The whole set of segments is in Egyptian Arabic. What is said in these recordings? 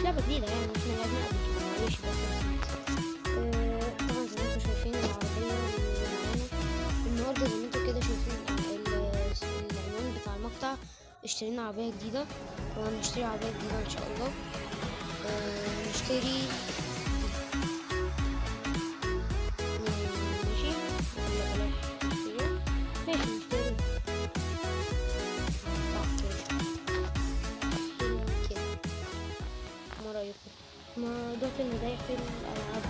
لعبة جديدة يعني احنا لعبنا قبل كده معلش بس آه، طبعا زي ما انتم شايفين العربية اللي معانا النهاردة زي ما انتم كده شايفين ال- العنوان بتاع المقطع اشترينا عربية جديدة وهنشتري عربية جديدة ان شاء الله آه، نشتري دي. ماشي ولا بلاش نشتري ماشي نشتري كده ما رأيكم؟ موضوع فيلم ده يحكي الألعاب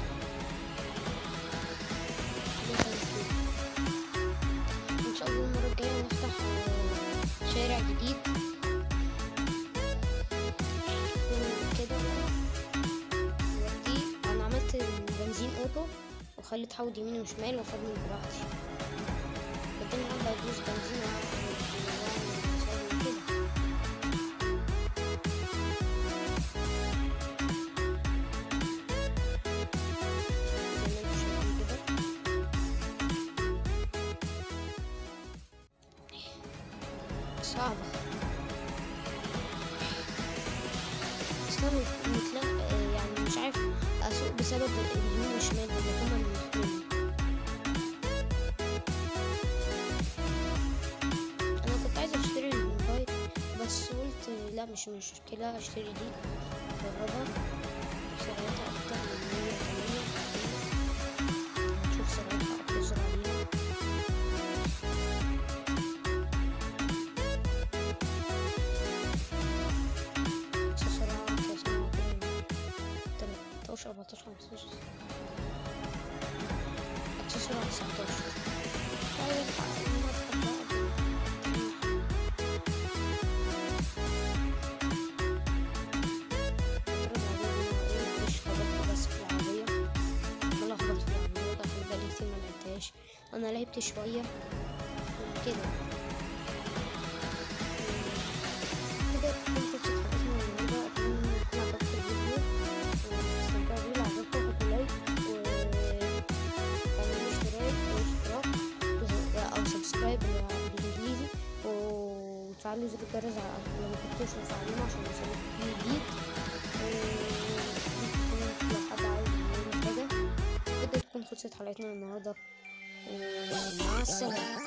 ده تمثيل. إن شاء الله المرة الجاية نفتح آه، شارع جديد كده بقى دلوقتي أنا عملت البنزين أوتو وخليت حوض يمين وشمال وخدني براحتي بعدين هبدأ أدوس بنزين وأعمل وأعمل كده زي ما انتم شايفين كده صعبة اصلا متلا يعني مش عارف اسوق بسبب اليمين والشمال اللي هما اللي مخنوقين انا كنت عايزة اشتري الموبايل بس قلت لا مش مشكلة اشتري دي جربها سرعتها اكتر من 108 هنشوف سرعتها اكتر عليها سرعة 13 14 15 سرعة 19 طيب المدخل بقى مش خبطت بس في العربية عمال اخبط في العربية ده خلي بالي كتير ملعبتهاش انا لعبت شوية كده كده تكون فرصة حلقتنا النهاردة أتمنى إن يكون عجبكم الفيديو واستمتعوا بيه لو عجبكم حطوا لايك واعملوا اشتراك واشتراك وز- أو سبسكرايب بالإنجليزي وتفعلوا زر الجرس ع- لو مكنتوش مفعلينه عشان يوصلكوا كل جديد و- لو حد عايز يعمل حاجة كده تكون خلصت حلقتنا النهاردة ومع السلامة